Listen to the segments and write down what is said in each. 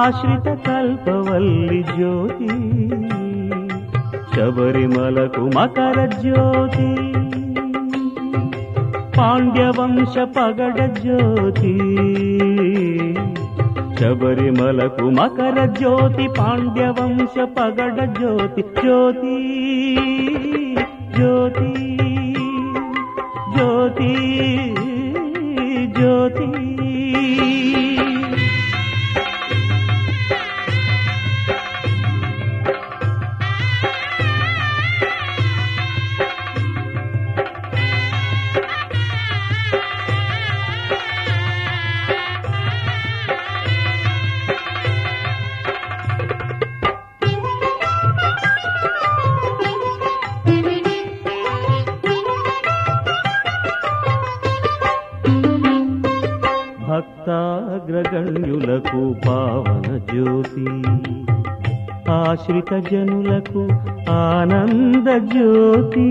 ఆశ్రిత కల్పవల్లి జ్యోతి శబరిమలకు మకర జ్యోతి పాండ్యవంశ పగడ జ్యోతి శబరిమలకు మకర జ్యోతి పాండ్యవంశ పగడ జ్యోతి జ్యోతి జ్యోతి జ్యోతి జ్యోతి భక్తాగ్రగణ్యులకు పావన జ్యోతి ఆశ్రిత జనులకు ఆనంద జ్యోతి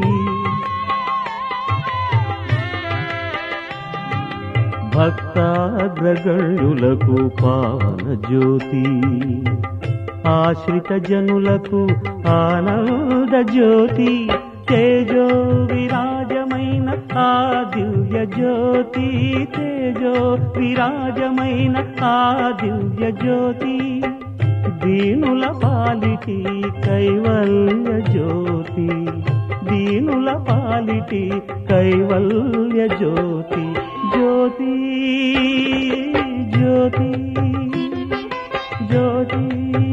భక్తాగ్రగణ్యులకు పావన జ్యోతి ఆశ్రిత జనులకు ఆనంద జ్యోతి తేజో విరాజమైన ఆ దివ్య జ్యోతి తేజో విరాజమైన ఆ దివ్య జ్యోతి దీనుల పాలిటి కైవల్య జ్యోతి దీనుల పాలిటి కైవల్య జ్యోతి జ్యోతి జ్యోతి జ్యోతి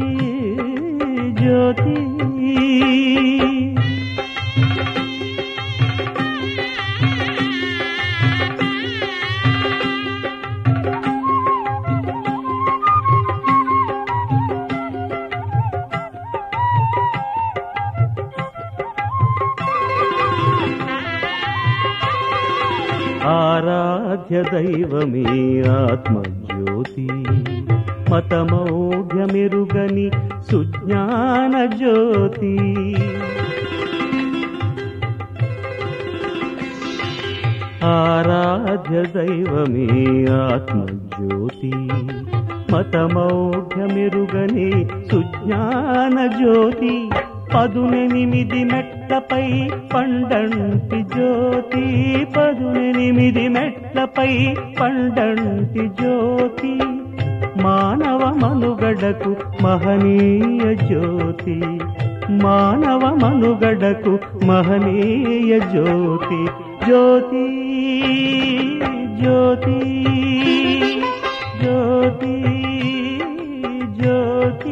జ్యోతి ఆరాధ్య దైవమే ఆత్మజ్యోతి మతమౌఢ్యమెరుగని సుజ్ఞాన జ్యోతి ఆరాధ్య దైవమే ఆత్మజ్యోతి మతమౌఢ్యమెరుగని సుజ్ఞాన జ్యోతి పదునెనిమిది మెట్లపై పండంటి జ్యోతి పదునెనిమిది మెట్లపై పండంటి జ్యోతి మానవ మనుగడకు మహనీయ జ్యోతి మానవ మనుగడకు మహనీయ జ్యోతి జ్యోతి జ్యోతి జ్యోతి జ్యోతి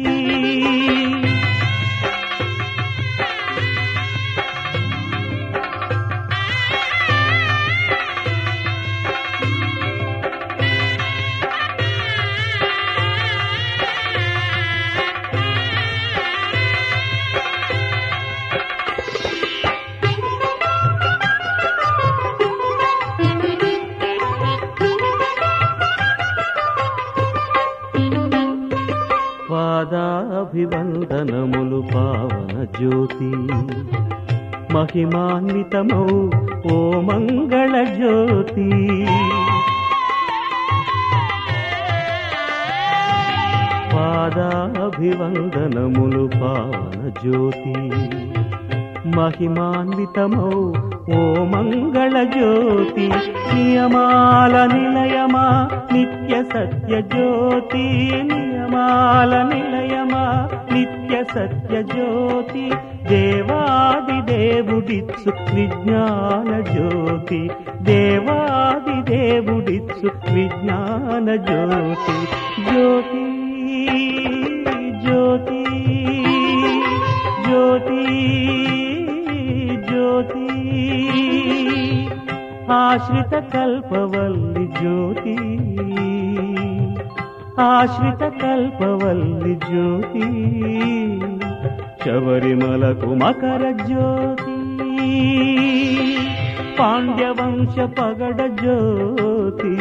పాదాభివందనములు పావన జ్యోతి మహిమాన్వితమౌ ఓ మంగళ జ్యోతి పాదాభివందనములు పావన జ్యోతి మహిమాన్వితమౌ ఓ మంగళ జ్యోతి నియమాల నిలయమా నిత్య సత్య జ్యోతి నియమాల నిలయమా నిత్య సత్య జ్యోతి దేవాది దేవుడిచ్చు విజ్ఞాన జ్యోతి దేవాది దేవుడిచ్చు విజ్ఞాన జ్యోతి జ్యోతి జ్యోతి జ్యోతి జ్యోతి ఆశ్రిత కల్పవల్లి జ్యోతి ఆశ్రిత కల్పవల్లి జ్యోతి శబరిమలకు మకర జ్యోతి పాండ్యవంశ పగడ జ్యోతి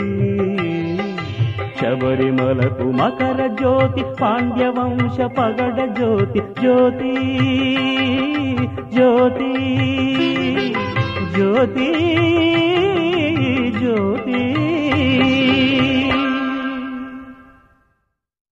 శబరిమలకు మకర జ్యోతి పాండ్యవంశ పగడ జ్యోతి జ్యోతి జ్యోతి జ్యోతి